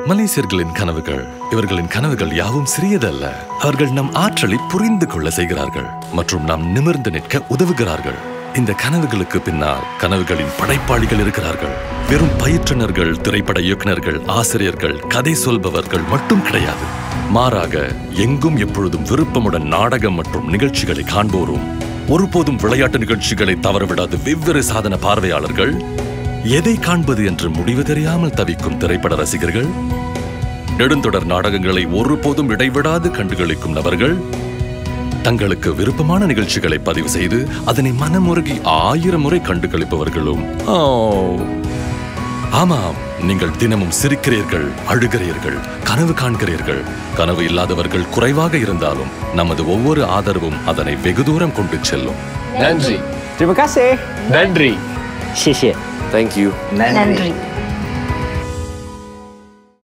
மலேசியர்களின் கனவுகள் இவர்களின் கனவுகள் யாவும் சிறியதல்ல அவர்கள் நம் ஆற்றலை புரிந்து கொள்ள செய்கிறார்கள் மற்றும் நாம் நிமிர்ந்து நிற்க உதவுகிறார்கள் இந்த கனவுகளுக்கு பின்னால் கனவுகளின் படைப்பாளிகள் இருக்கிறார்கள் வெறும் பயிற்றுனர்கள் திரைப்பட இயக்குனர்கள் ஆசிரியர்கள் கதை சொல்பவர்கள் மட்டும் கிடையாது மாறாக எங்கும் எப்பொழுதும் விருப்பமுடன் நாடகம் மற்றும் நிகழ்ச்சிகளை காண்போரும் ஒருபோதும் விளையாட்டு நிகழ்ச்சிகளை தவறவிடாத வெவ்வேறு சாதன பார்வையாளர்கள் எதை காண்பது என்று முடிவு தெரியாமல் தவிக்கும் திரைப்பட ரசிகர்கள் நெடுந்தொடர் நாடகங்களை ஒருபோதும் இடைவிடாது கண்டுகளிக்கும் நபர்கள் தங்களுக்கு விருப்பமான நிகழ்ச்சிகளை பதிவு செய்து அதனை மனமுருகி ஆயிரம் முறை கண்டுகளிப்பவர்களும் ஆ, ஆமாம் நீங்கள் தினமும் சிரிக்கிறீர்கள் அழுகிறீர்கள் கனவு காண்கிறீர்கள் கனவு இல்லாதவர்கள் குறைவாக இருந்தாலும் நமது ஒவ்வொரு ஆதரவும் அதனை வெகு தூரம் கொண்டு செல்லும் நன்றி Terima kasih. நன்றி 谢谢。 தேங்க்யூ நன்றி